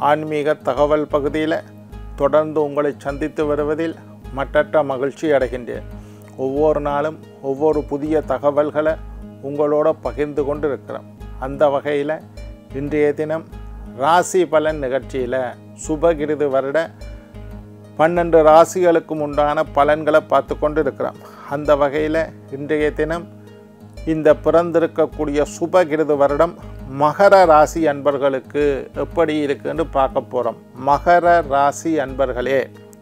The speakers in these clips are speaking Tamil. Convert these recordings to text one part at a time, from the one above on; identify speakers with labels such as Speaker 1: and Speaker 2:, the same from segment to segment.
Speaker 1: ஆன்மீக தகவல் பகுதியில் தொடர்ந்து உங்களை சந்தித்து வருவதில் மட்டற்ற மகிழ்ச்சி அடைகின்றேன் ஒவ்வொரு நாளும் ஒவ்வொரு புதிய தகவல்களை உங்களோட பகிர்ந்து கொண்டு இருக்கிறோம் அந்த வகையில் இன்றைய தினம் ராசி பலன் நிகழ்ச்சியில் சுபகிருது வருட பன்னெண்டு ராசிகளுக்கும் உண்டான பலன்களை பார்த்து கொண்டு இருக்கிறோம் அந்த வகையில் இன்றைய தினம் இந்த பிறந்திருக்கக்கூடிய சுபகிருது வருடம் மகர ராசி அன்பர்களுக்கு எப்படி இருக்குன்னு பார்க்க போகிறோம் மகர ராசி அன்பர்களே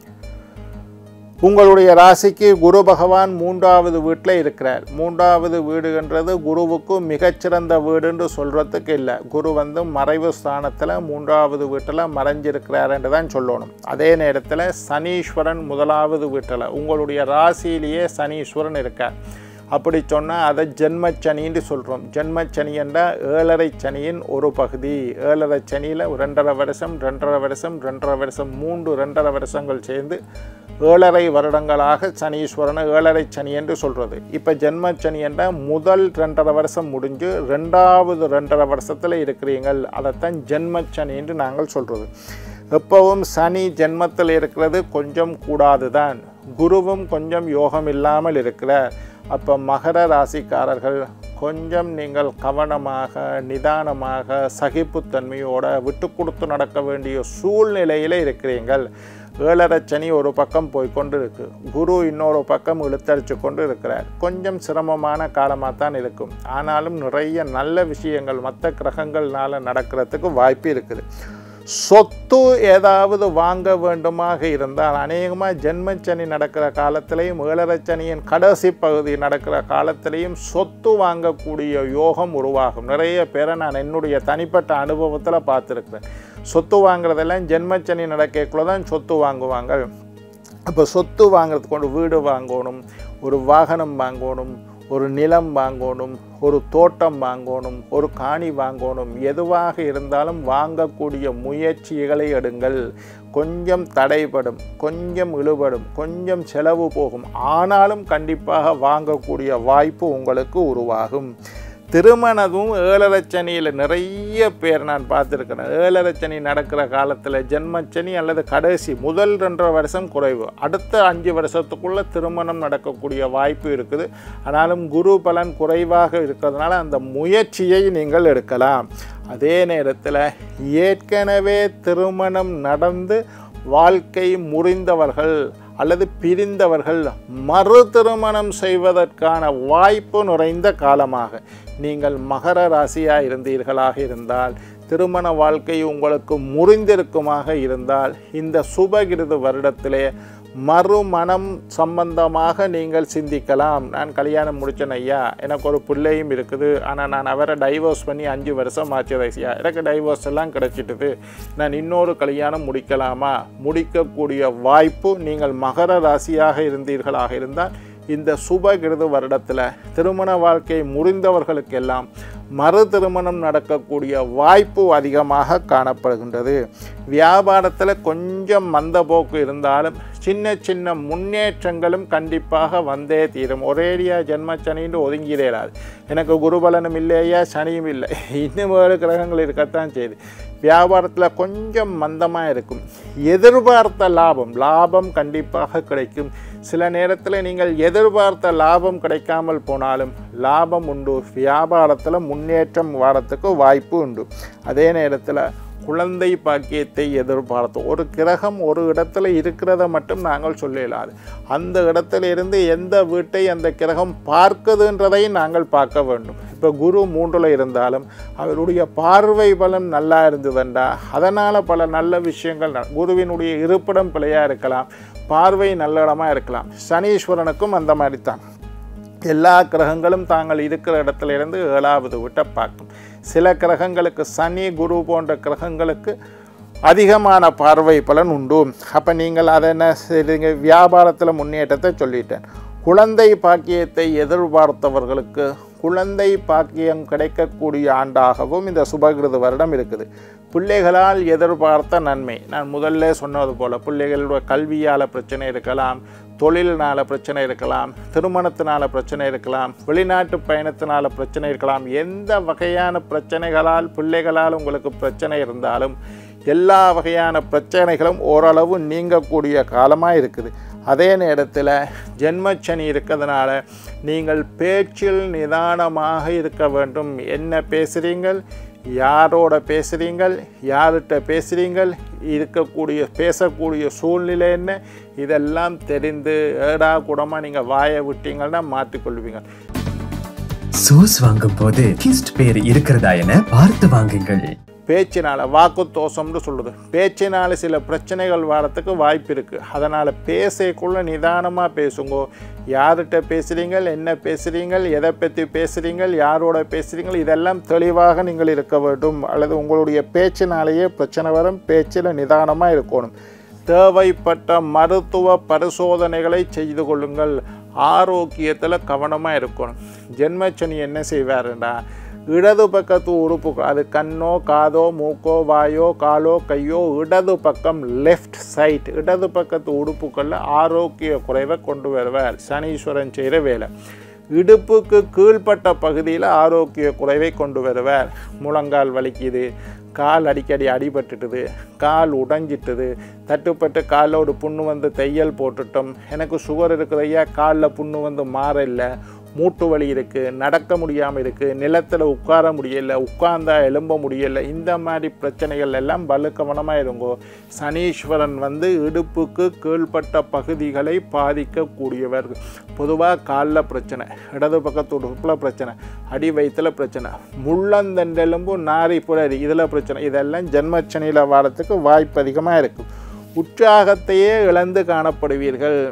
Speaker 1: உங்களுடைய ராசிக்கு குரு பகவான் மூன்றாவது வீட்டில் இருக்கிறார் மூன்றாவது வீடுன்றது குருவுக்கு மிகச்சிறந்த வீடுன்னு சொல்கிறதுக்கு இல்லை குரு வந்து மறைவு ஸ்தானத்தில் மூன்றாவது வீட்டில் மறைஞ்சிருக்கிறாருன்னு தான் சொல்லணும் அதே நேரத்தில் சனீஸ்வரன் முதலாவது வீட்டில் உங்களுடைய ராசியிலேயே சனீஸ்வரன் இருக்கார் அப்படி சொன்னால் அதை ஜென்மச்சனின்னு சொல்கிறோம் ஜென்மச்சனி என்றால் ஏழரை சனியின் ஒரு பகுதி ஏழரை சனியில் ரெண்டரை வருஷம் ரெண்டரை வருஷம் ரெண்டரை வருஷம் மூன்று ரெண்டரை வருஷங்கள் சேர்ந்து ஏழரை வருடங்களாக சனீஸ்வரனை ஏழரை சனி என்று சொல்கிறது இப்போ ஜென்மச்சனி என்றால் முதல் ரெண்டரை வருஷம் முடிஞ்சு ரெண்டாவது ரெண்டரை வருஷத்தில் இருக்கிறீங்கள் அதைத்தான் ஜென்மச்சனி என்று நாங்கள் சொல்கிறது எப்பவும் சனி ஜென்மத்தில் இருக்கிறது கொஞ்சம் கூடாது தான் குருவும் கொஞ்சம் யோகம் இல்லாமல் இருக்கிறார் அப்போ மகர ராசிக்காரர்கள் கொஞ்சம் நீங்கள் கவனமாக நிதானமாக சகிப்புத்தன்மையோட விட்டு கொடுத்து நடக்க வேண்டிய சூழ்நிலையில் இருக்கிறீர்கள் ஏழரை சனி ஒரு பக்கம் போய்கொண்டு இருக்கு குரு இன்னொரு பக்கம் இழுத்தடிச்சு கொண்டு இருக்கிறார் கொஞ்சம் சிரமமான காலமாக தான் இருக்கும் ஆனாலும் நிறைய நல்ல விஷயங்கள் மற்ற கிரகங்கள்னால நடக்கிறதுக்கு வாய்ப்பு இருக்குது சொத்து ஏதாவது வாங்க வேண்டுமாக இருந்தால் அநேகமாக ஜென்மச்சனி நடக்கிற காலத்திலையும் ஏழரச்சனியின் கடைசி பகுதி நடக்கிற காலத்திலையும் சொத்து வாங்கக்கூடிய யோகம் உருவாகும் நிறைய பேரை நான் என்னுடைய தனிப்பட்ட அனுபவத்தில் பார்த்துருக்குறேன் சொத்து வாங்குறதெல்லாம் ஜென்மச்சனி நடக்கக்குள்ள தான் சொத்து வாங்குவாங்க அப்போ சொத்து வாங்குறதுக்கு கொண்டு வீடு வாங்கணும் ஒரு வாகனம் வாங்கணும் ஒரு நிலம் வாங்கணும் ஒரு தோட்டம் வாங்கணும் ஒரு காணி வாங்கணும் எதுவாக இருந்தாலும் வாங்கக்கூடிய முயற்சிகளை எடுங்கள் கொஞ்சம் தடைபடும் கொஞ்சம் இழுபடும் கொஞ்சம் செலவு போகும் ஆனாலும் கண்டிப்பாக வாங்கக்கூடிய வாய்ப்பு உங்களுக்கு உருவாகும் திருமணமும் ஏழரச்சனியில் நிறைய பேர் நான் பார்த்துருக்கிறேன் ஏழரச்சனி நடக்கிற காலத்தில் ஜென்மச்சனி அல்லது கடைசி முதல் ரெண்டரை வருஷம் குறைவு அடுத்த அஞ்சு வருஷத்துக்குள்ளே திருமணம் நடக்கக்கூடிய வாய்ப்பு இருக்குது ஆனாலும் குரு பலன் குறைவாக இருக்கிறதுனால அந்த முயற்சியை நீங்கள் எடுக்கலாம் அதே நேரத்தில் ஏற்கனவே திருமணம் நடந்து வாழ்க்கை முறிந்தவர்கள் அல்லது பிரிந்தவர்கள் மறு திருமணம் செய்வதற்கான வாய்ப்பு நிறைந்த காலமாக நீங்கள் மகர ராசியாக இருந்தீர்களாக இருந்தால் திருமண வாழ்க்கை உங்களுக்கு முறிந்திருக்குமாக இருந்தால் இந்த சுபகிருது வருடத்திலே மறுமணம் சம்பந்தமாக நீங்கள் சிந்திக்கலாம் நான் கல்யாணம் முடித்தேன் ஐயா எனக்கு ஒரு பிள்ளையும் இருக்குது ஆனால் நான் அவரை டைவோர்ஸ் பண்ணி அஞ்சு வருஷம் ஆச்சு ஐயா எனக்கு டைவோர்ஸ் எல்லாம் கிடைச்சிட்டுது நான் இன்னொரு கல்யாணம் முடிக்கலாமா முடிக்கக்கூடிய வாய்ப்பு நீங்கள் மகர ராசியாக இருந்தீர்களாக இருந்தால் இந்த சுபகிருது வருடத்தில் திருமண வாழ்க்கை முறிந்தவர்களுக்கெல்லாம் மறு திருமணம் நடக்கக்கூடிய வாய்ப்பு அதிகமாக காணப்படுகின்றது வியாபாரத்தில் கொஞ்சம் மந்தபோக்கு இருந்தாலும் சின்ன சின்ன முன்னேற்றங்களும் கண்டிப்பாக வந்தே தீரும் ஒரேடியா ஜென்மச்சனின்னு ஒதுங்கிடலாது எனக்கு குருபலனும் இல்லையா சனியும் இல்லை இன்னும் வேறு கிரகங்கள் இருக்கத்தான் செய்யுது வியாபாரத்தில் கொஞ்சம் மந்தமாக இருக்கும் எதிர்பார்த்த லாபம் லாபம் கண்டிப்பாக கிடைக்கும் சில நேரத்தில் நீங்கள் எதிர்பார்த்த லாபம் கிடைக்காமல் போனாலும் லாபம் உண்டு வியாபாரத்தில் முன்னேற்றம் வரத்துக்கு வாய்ப்பு உண்டு அதே நேரத்தில் குழந்தை பாக்கியத்தை எதிர்பார்த்து ஒரு கிரகம் ஒரு இடத்துல இருக்கிறத மட்டும் நாங்கள் சொல்லலாது அந்த இடத்துல இருந்து எந்த வீட்டை அந்த கிரகம் பார்க்குதுன்றதை நாங்கள் பார்க்க வேண்டும் இப்போ குரு மூன்றில் இருந்தாலும் அவருடைய பார்வை பலம் நல்லா இருந்ததுண்டா அதனால் பல நல்ல விஷயங்கள் நட- குருவினுடைய இருப்பிடம் பிழையாக இருக்கலாம் பார்வை நல்ல இடமா இருக்கலாம் சனீஸ்வரனுக்கும் அந்த மாதிரி தான் எல்லா கிரகங்களும் தாங்கள் இருக்கிற இடத்துல இருந்து ஏழாவது வீட்டை பார்க்கும் சில கிரகங்களுக்கு சனி குரு போன்ற கிரகங்களுக்கு அதிகமான பார்வை பலன் உண்டு அப்போ நீங்கள் அதை என்ன செய்றீங்க வியாபாரத்தில் முன்னேற்றத்தை சொல்லிட்டேன் குழந்தை பாக்கியத்தை எதிர்பார்த்தவர்களுக்கு குழந்தை பாக்கியம் கிடைக்கக்கூடிய ஆண்டாகவும் இந்த சுபகிருது வருடம் இருக்குது பிள்ளைகளால் எதிர்பார்த்த நன்மை நான் முதல்ல சொன்னது போல் பிள்ளைகளோட கல்வியால் பிரச்சனை இருக்கலாம் தொழில்னால பிரச்சனை இருக்கலாம் திருமணத்தினால பிரச்சனை இருக்கலாம் வெளிநாட்டு பயணத்தினால பிரச்சனை இருக்கலாம் எந்த வகையான பிரச்சனைகளால் பிள்ளைகளால் உங்களுக்கு பிரச்சனை இருந்தாலும் எல்லா வகையான பிரச்சனைகளும் ஓரளவு நீங்கக்கூடிய காலமாக இருக்குது அதே நேரத்தில் ஜென்மச்சனி இருக்கிறதுனால நீங்கள் பேச்சில் நிதானமாக இருக்க வேண்டும் என்ன பேசுகிறீங்கள் யாரோட பேசுகிறீங்கள் யார்கிட்ட பேசுகிறீங்கள் இருக்கக்கூடிய பேசக்கூடிய சூழ்நிலை என்ன இதெல்லாம் தெரிந்து ஏடா கூடமாக நீங்கள் வாயை விட்டீங்கன்னா மாற்றிக்கொள்வீங்க
Speaker 2: சோஸ் வாங்கும் போது கிஸ்ட் பேர் இருக்கிறதா என பார்த்து வாங்குங்கள்
Speaker 1: பேச்சினால் வாக்கு தோஷம்னு சொல்லுது பேச்சினால் சில பிரச்சனைகள் வரத்துக்கு வாய்ப்பு இருக்குது அதனால் பேசக்குள்ள நிதானமாக பேசுங்க யார்கிட்ட பேசுகிறீங்கள் என்ன பேசுகிறீங்கள் எதை பற்றி பேசுகிறீங்கள் யாரோட பேசுகிறீங்கள் இதெல்லாம் தெளிவாக நீங்கள் இருக்க வேண்டும் அல்லது உங்களுடைய பேச்சினாலேயே பிரச்சனை வரும் பேச்சில் நிதானமாக இருக்கணும் தேவைப்பட்ட மருத்துவ பரிசோதனைகளை செய்து கொள்ளுங்கள் ஆரோக்கியத்தில் கவனமாக இருக்கணும் ஜென்மச்சனி என்ன செய்வாருண்டா இடது பக்கத்து உறுப்புகள் அது கண்ணோ காதோ மூக்கோ வாயோ காலோ கையோ இடது பக்கம் லெஃப்ட் சைட் இடது பக்கத்து உறுப்புகளில் ஆரோக்கிய குறைவை கொண்டு வருவார் சனீஸ்வரன் செய்கிற வேலை இடுப்புக்கு கீழ்ப்பட்ட பகுதியில் ஆரோக்கிய குறைவை கொண்டு வருவார் முழங்கால் வலிக்குது கால் அடிக்கடி அடிபட்டுட்டுது கால் உடைஞ்சிட்டுது தட்டுப்பட்டு காலோடு புண்ணு வந்து தையல் போட்டுட்டோம் எனக்கு சுகர் இருக்குதையா காலில் புண்ணு வந்து மாறல மூட்டு வலி இருக்குது நடக்க முடியாமல் இருக்குது நிலத்தில் உட்கார முடியல உட்கார்ந்தா எழும்ப முடியல இந்த மாதிரி பிரச்சனைகள் எல்லாம் வலு கவனமாக இருங்கோ சனீஸ்வரன் வந்து இடுப்புக்கு கீழ்ப்பட்ட பகுதிகளை பாதிக்கக்கூடியவர் பொதுவாக காலில் பிரச்சனை இடது பக்கத்து உடுப்பில் பிரச்சனை அடி வயிற்றில் பிரச்சனை முள்ளந்தண்டெலும்பு நாரி புலரி இதில் பிரச்சனை இதெல்லாம் ஜென்மச்சனியில் வாரத்துக்கு வாய்ப்பு அதிகமாக இருக்கும் உற்சாகத்தையே இழந்து காணப்படுவீர்கள்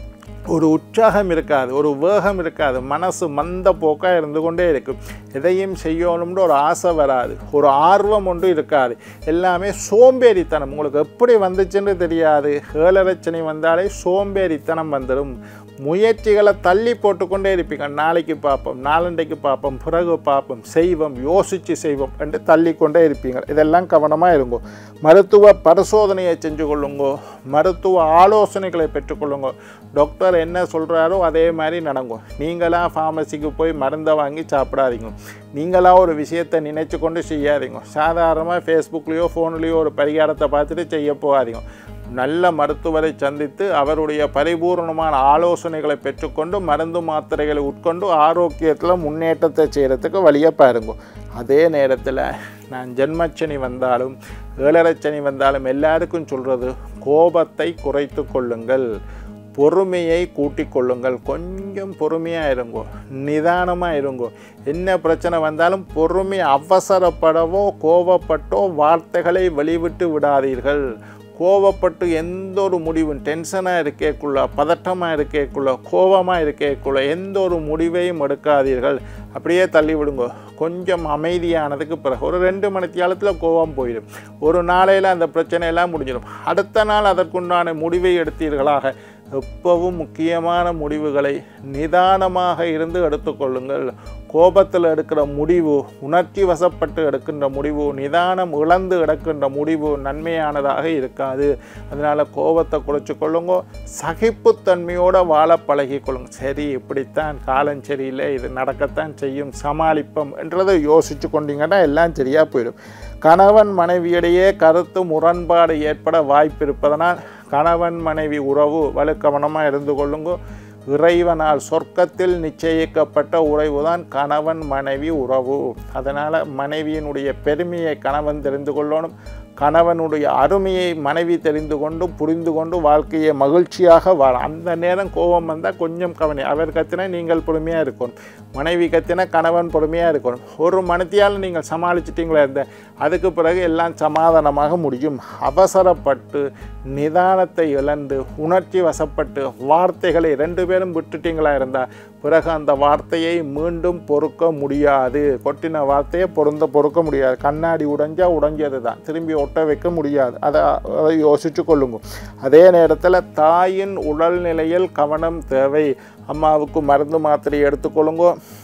Speaker 1: ஒரு உற்சாகம் இருக்காது ஒரு வேகம் இருக்காது மனசு மந்த போக்காக இருந்து கொண்டே இருக்கும் எதையும் செய்யணும்னு ஒரு ஆசை வராது ஒரு ஆர்வம் ஒன்று இருக்காது எல்லாமே சோம்பேறித்தனம் உங்களுக்கு எப்படி வந்துச்சுன்னு தெரியாது ஏழரச்சனை வந்தாலே சோம்பேறித்தனம் வந்துடும் முயற்சிகளை தள்ளி போட்டுக்கொண்டே இருப்பீங்க நாளைக்கு பார்ப்போம் நாளண்டைக்கு பார்ப்போம் பிறகு பார்ப்போம் செய்வோம் யோசித்து செய்வோம் என்று தள்ளிக்கொண்டே இருப்பீங்க இதெல்லாம் கவனமாக இருங்கோ மருத்துவ பரிசோதனையை செஞ்சு கொள்ளுங்கோ மருத்துவ ஆலோசனைகளை பெற்றுக்கொள்ளுங்க டாக்டர் என்ன சொல்கிறாரோ அதே மாதிரி நடங்கும் நீங்களாக ஃபார்மசிக்கு போய் மருந்தை வாங்கி சாப்பிடாதீங்க நீங்களாக ஒரு விஷயத்தை நினைச்சு கொண்டு செய்யாதீங்க சாதாரணமாக ஃபேஸ்புக்லேயோ ஃபோன்லேயோ ஒரு பரிகாரத்தை பார்த்துட்டு செய்ய போகாதீங்க நல்ல மருத்துவரை சந்தித்து அவருடைய பரிபூர்ணமான ஆலோசனைகளை பெற்றுக்கொண்டு மருந்து மாத்திரைகளை உட்கொண்டு ஆரோக்கியத்தில் முன்னேற்றத்தை செய்கிறதுக்கு வழியை பாருங்க அதே நேரத்தில் நான் ஜென்மச்சனி வந்தாலும் ஏழரைச்சனி வந்தாலும் எல்லாருக்கும் சொல்கிறது கோபத்தை குறைத்து கொள்ளுங்கள் பொறுமையை கூட்டிக் கொள்ளுங்கள் கொஞ்சம் பொறுமையாக இருங்கோ நிதானமாக இருங்கோ என்ன பிரச்சனை வந்தாலும் பொறுமை அவசரப்படவோ கோபப்பட்டோ வார்த்தைகளை வெளிவிட்டு விடாதீர்கள் கோவப்பட்டு எந்த ஒரு முடிவும் டென்ஷனாக இருக்கேக்குள்ள பதட்டமாக இருக்கேக்குள்ள கோபமாக இருக்கேக்குள்ள எந்த ஒரு முடிவையும் எடுக்காதீர்கள் அப்படியே தள்ளி விடுங்க கொஞ்சம் அமைதியானதுக்கு பிறகு ஒரு ரெண்டு மணி தியாலத்தில் கோபம் போயிடும் ஒரு நாளையில் அந்த பிரச்சனையெல்லாம் முடிஞ்சிடும் அடுத்த நாள் அதற்குண்டான முடிவை எடுத்தீர்களாக எப்பவும் முக்கியமான முடிவுகளை நிதானமாக இருந்து எடுத்துக்கொள்ளுங்கள் கோபத்தில் எடுக்கிற முடிவு உணர்ச்சி வசப்பட்டு எடுக்கின்ற முடிவு நிதானம் இழந்து எடுக்கின்ற முடிவு நன்மையானதாக இருக்காது அதனால் கோபத்தை குறைச்சி கொள்ளுங்க சகிப்புத்தன்மையோடு வாழ பழகி கொள்ளுங்க சரி இப்படித்தான் காலம் சரியில்லை இது நடக்கத்தான் செய்யும் சமாளிப்போம் என்றதை யோசித்து கொண்டீங்கன்னா எல்லாம் சரியாக போயிடும் கணவன் மனைவியிடையே கருத்து முரண்பாடு ஏற்பட வாய்ப்பு இருப்பதனால் கணவன் மனைவி உறவு வலுக்கவனமாக இருந்து கொள்ளுங்க இறைவனால் சொர்க்கத்தில் நிச்சயிக்கப்பட்ட உறவுதான் கணவன் மனைவி உறவு அதனால் மனைவியினுடைய பெருமையை கணவன் தெரிந்து கொள்ளணும் கணவனுடைய அருமையை மனைவி தெரிந்து கொண்டு புரிந்து கொண்டு வாழ்க்கையை மகிழ்ச்சியாக வாழ அந்த நேரம் கோபம் வந்தால் கொஞ்சம் கவனி அவர் கத்தினா நீங்கள் பொறுமையாக இருக்கணும் மனைவி கத்தினா கணவன் பொறுமையாக இருக்கணும் ஒரு மனத்தியால் நீங்கள் சமாளிச்சிட்டீங்களா இருந்த அதுக்கு பிறகு எல்லாம் சமாதானமாக முடியும் அவசரப்பட்டு நிதானத்தை இழந்து உணர்ச்சி வசப்பட்டு வார்த்தைகளை ரெண்டு பேரும் விட்டுட்டீங்களா இருந்தால் பிறகு அந்த வார்த்தையை மீண்டும் பொறுக்க முடியாது கொட்டின வார்த்தையை பொருந்த பொறுக்க முடியாது கண்ணாடி உடைஞ்சா உடைஞ்சது தான் திரும்பி ஒட்ட வைக்க முடியாது அதை அதை யோசிச்சு கொள்ளுங்க அதே நேரத்தில் தாயின் உடல்நிலையில் கவனம் தேவை அம்மாவுக்கு மருந்து மாத்திரை எடுத்துக்கொள்ளுங்க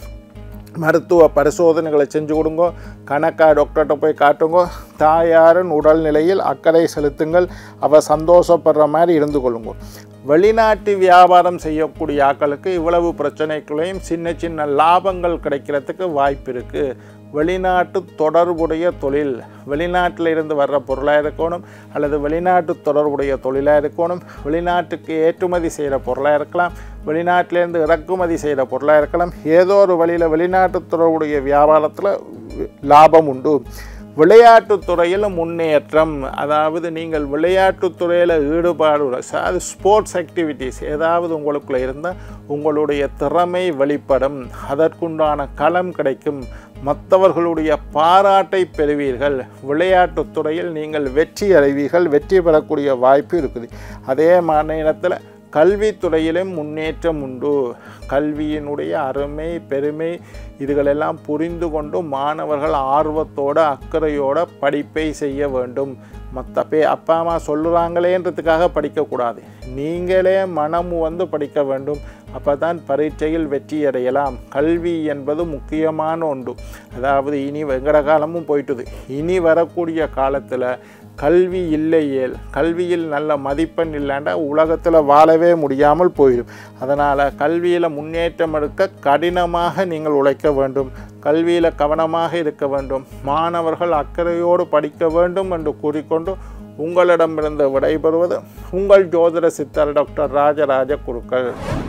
Speaker 1: மருத்துவ பரிசோதனைகளை செஞ்சு கொடுங்க கணக்கா டாக்டர்கிட்ட போய் காட்டுங்க தாயாரின் உடல்நிலையில் அக்கறை செலுத்துங்கள் அவ சந்தோஷப்படுற மாதிரி இருந்து கொள்ளுங்க வெளிநாட்டு வியாபாரம் செய்யக்கூடிய ஆட்களுக்கு இவ்வளவு பிரச்சனைகளையும் சின்ன சின்ன லாபங்கள் கிடைக்கிறதுக்கு வாய்ப்பு இருக்குது வெளிநாட்டு தொடர்புடைய தொழில் வெளிநாட்டில் இருந்து வர்ற பொருளாக இருக்கணும் அல்லது வெளிநாட்டு தொடர்புடைய தொழிலாக இருக்கணும் வெளிநாட்டுக்கு ஏற்றுமதி செய்கிற பொருளாக இருக்கலாம் வெளிநாட்டிலேருந்து இறக்குமதி செய்கிற பொருளாக இருக்கலாம் ஏதோ ஒரு வழியில் வெளிநாட்டு தொடர்புடைய வியாபாரத்தில் லாபம் உண்டு விளையாட்டுத் துறையில் முன்னேற்றம் அதாவது நீங்கள் விளையாட்டுத் துறையில் ஈடுபாடு அது ஸ்போர்ட்ஸ் ஆக்டிவிட்டீஸ் ஏதாவது உங்களுக்குள்ள இருந்தால் உங்களுடைய திறமை வெளிப்படும் அதற்குண்டான களம் கிடைக்கும் மற்றவர்களுடைய பாராட்டை பெறுவீர்கள் விளையாட்டுத் துறையில் நீங்கள் வெற்றி அடைவீர்கள் வெற்றி பெறக்கூடிய வாய்ப்பு இருக்குது அதே நேரத்தில் கல்வித்துறையிலும் முன்னேற்றம் உண்டு கல்வியினுடைய அருமை பெருமை இதுகளெல்லாம் புரிந்து கொண்டு மாணவர்கள் ஆர்வத்தோட அக்கறையோட படிப்பை செய்ய வேண்டும் மற்ற பே அப்பா அம்மா சொல்லுறாங்களேன்றதுக்காக படிக்கக்கூடாது நீங்களே மனம் வந்து படிக்க வேண்டும் அப்போ தான் பரீட்சையில் வெற்றி அடையலாம் கல்வி என்பது முக்கியமான ஒன்று அதாவது இனி வெங்கட காலமும் போயிட்டுது இனி வரக்கூடிய காலத்தில் கல்வி இல்லையேல் கல்வியில் நல்ல மதிப்பெண் இல்லைண்டா உலகத்தில் வாழவே முடியாமல் போயிடும் அதனால் கல்வியில் முன்னேற்றம் எடுக்க கடினமாக நீங்கள் உழைக்க வேண்டும் கல்வியில் கவனமாக இருக்க வேண்டும் மாணவர்கள் அக்கறையோடு படிக்க வேண்டும் என்று கூறிக்கொண்டு உங்களிடமிருந்து விடைபெறுவது உங்கள் ஜோதிட சித்தர் டாக்டர் ராஜராஜ குருக்கள்